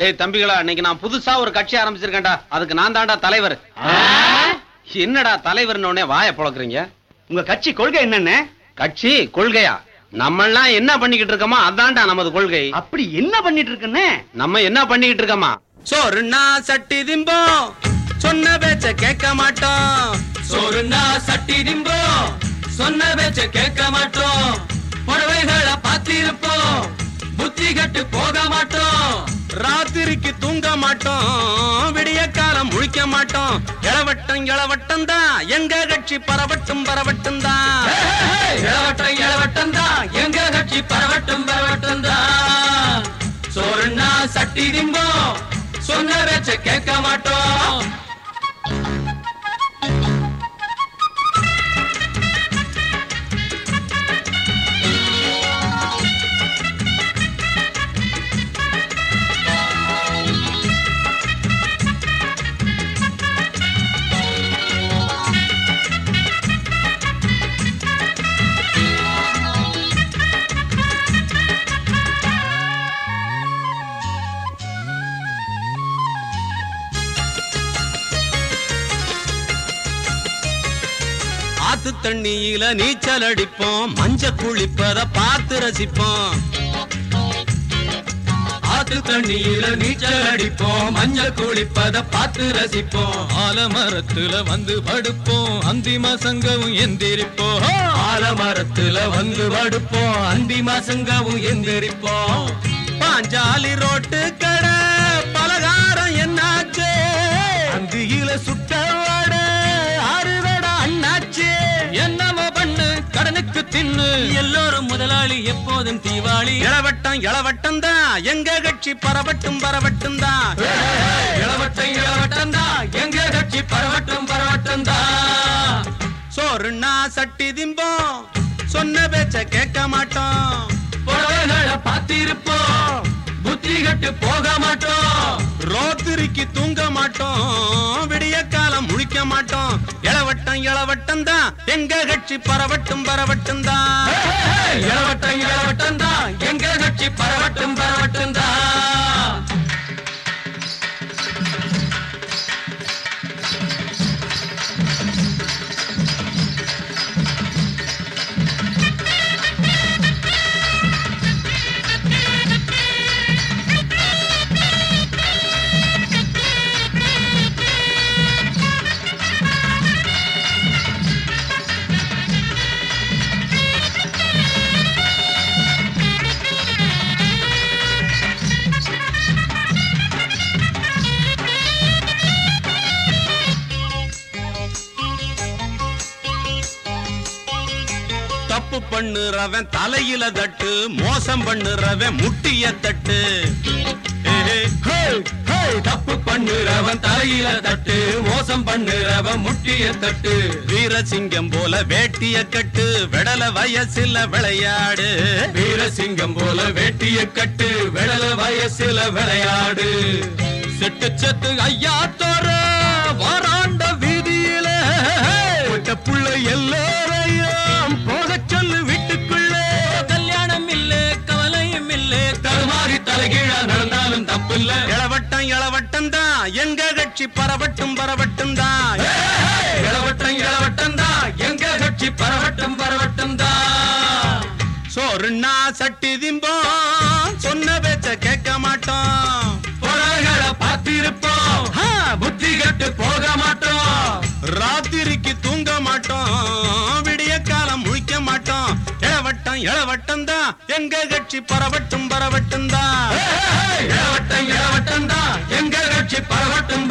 ஏய் தம்பிகளா இன்னைக்கு நான் புதுசா ஒரு கட்சி ஆரம்பிச்சிருக்கேன்டா அதுக்கு நான் தான்டா தலைவர் என்னடா தலைவர்னு உடனே வாயை பொளக்குறீங்க உங்க கட்சி கொள்கை என்னன்னு கட்சி கொள்கையா நம்மெல்லாம் என்ன பண்ணிக்கிட்டு இருக்கோமோ அதான்டா நமது கொள்கை அப்படி என்ன பண்ணிட்டு இருக்குன்னு நம்ம என்ன பண்ணிக்கிட்டு இருக்கோமா சோறுனா சட்டி திம்போம் சொன்ன பேச்ச கேட்க மாட்டோம் சோறுனா சட்டி திம்போம் சொன்ன பேச்ச கேட்க மாட்டோம் புடவைகளை பார்த்திருப்போம் புத்தி கட்டு போக மாட்டோம் ராத்திரிக்கு தூங்க மாட்டோம் விடிய காலம் முழிக்க மாட்டோம் இளவட்டம் இளவட்டம் தான் எங்க கட்சி பரவட்டும் பரவட்டும் தான் இளவட்டம் இளவட்டம் தான் எங்க கட்சி பரவட்டும் பரவட்டும் தான் சோறுனா சட்டி திம்போம் சொன்ன பேச்ச கேட்க மாட்டோம் ஆத்து தண்ணியில நீச்சல் அடிப்போம் மஞ்ச குளிப்பத பார்த்து ரசிப்போம் ஆத்து தண்ணியில நீச்சல் அடிப்போம் மஞ்சள் குளிப்பத பார்த்து ரசிப்போம் ஆலமரத்துல வந்து படுப்போம் அந்தி மாசங்கவும் எந்திரிப்போம் ஆலமரத்துல வந்து படுப்போம் அந்தி மாசங்கவும் எந்திரிப்போம் பாஞ்சாலி ரோட்டு கடை பலகாரம் என்னாச்சு அந்தியில சுட்ட வாட ஆறுதடா அண்ணாச்சு என்னமோ பண்ணு கடனுக்கு தின்னு எல்லோரும் முதலாளி எப்போதும் தீவாளி இளவட்டம் இளவட்டம் தான் எங்க கட்சி பரவட்டும் பரவட்டும் தான் இளவட்டம் இளவட்டம் தான் எங்க கட்சி பரவட்டும் பரவட்டும் தான் சோறுனா சட்டி திம்போம் சொன்ன பேச்ச கேட்க மாட்டோம் புடவைகளை பார்த்திருப்போம் புத்தி கட்டு போக மாட்டோம் ராத்திரிக்கு தூங்க மாட்டோம் விடிய காலம் முழிக்க மாட்டோம் இளவட்டம் இளவட்டம் தான் எங்க கட்சி பரவட்டும் பரவட்டும் தான் இளவட்டம் இளவட்டம் தான் எங்க கட்சி பரவட்டும் பரவட்டும் தான் தப்பு பண்ணுறவன் தலையில தட்டு மோசம் பண்ணுறவன் முட்டிய தட்டு ஏ, ஏ, ஹே, ஹே, தப்பு பண்ணுறவன் தலையில தட்டு மோசம் பண்ணுறவன் முட்டிய தட்டு வீரசிங்கம் போல வேட்டிய கட்டு விடல வயசுல விளையாடு வீரசிங்கம் போல வேட்டிய கட்டு விடல வயசுல விளையாடு செட்டு செட்டு ஐயா தோற வாராண்ட வீதியில ஒட்ட புள்ள எல்லாரையும் போக சொல்லு வீட்டுக்குள்ள கல்யாணம் இல்ல கவலையும் இல்ல தடுமாறி தலைகீழா நடந்தாலும் தப்பில்ல இளவட்டம் இளவட்டம் தான் எங்க கட்சி பரவட்டும் பரவட்டும் தான் இளவட்டம் இளவட்டம் தான் எங்க கட்சி பரவட்டும் பரவட்டும் தான் சோறுனா சட்டி திம்போம் சொன்ன பேச்ச கேட்க மாட்டோம் புடவைகளை பார்த்திருப்போம் ஆ, புத்தி கட்டு போக மாட்டோம் ராத்திரிக்கு தூங்க மாட்டோம் விடிய காலம் முழிக்க மாட்டோம் இளவட்டம் இளவட்டம் தான் எங்க கட்சி பரவட்டும் பரவட்டும் தான் இளவட்டம் இளவட்டம் தான் எங்க கட்சி பரவட்டும்